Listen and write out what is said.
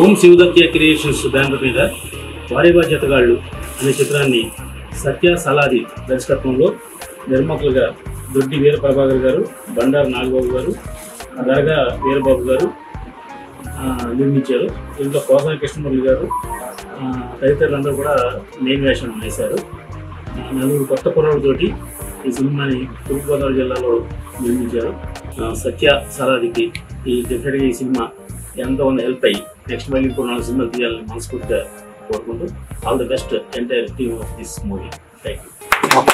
ఓం శివదత్య creations banner మీద వారి బాధ్యతగాళ్ళు అనే చిత్రాన్ని సత్య సలాది దర్శకత్వంలో నిర్మాతలుగా దొడ్డి వీర ప్రభాకర్ గారు బండారు నాగబాబు గారు దర్గా వీరబాబు గారు ఆ, నిర్మించారు దీంట్లో కోసన కృష్ణమురళి గారు ఆ, తదితరులందరూ కూడా మెయిన్ వేషం వేశారు ఆ, నలుగురు కొత్త కుర్రాళ్ళతోటి ఈ సినిమాని తూర్పుగోదావరి జిల్లాలో నిర్మించారు ఆ, సత్య సరాదికి ఈ డెఫినెట్గా ఈ సినిమా ఎంతో మంది హెల్ప్ అయ్యి నెక్స్ట్ మళ్ళీ ఇంకో నాలుగు సినిమాలు తీయాలని మనస్ఫూర్తిగా కోరుకుంటూ all the best entire team of this movie thank you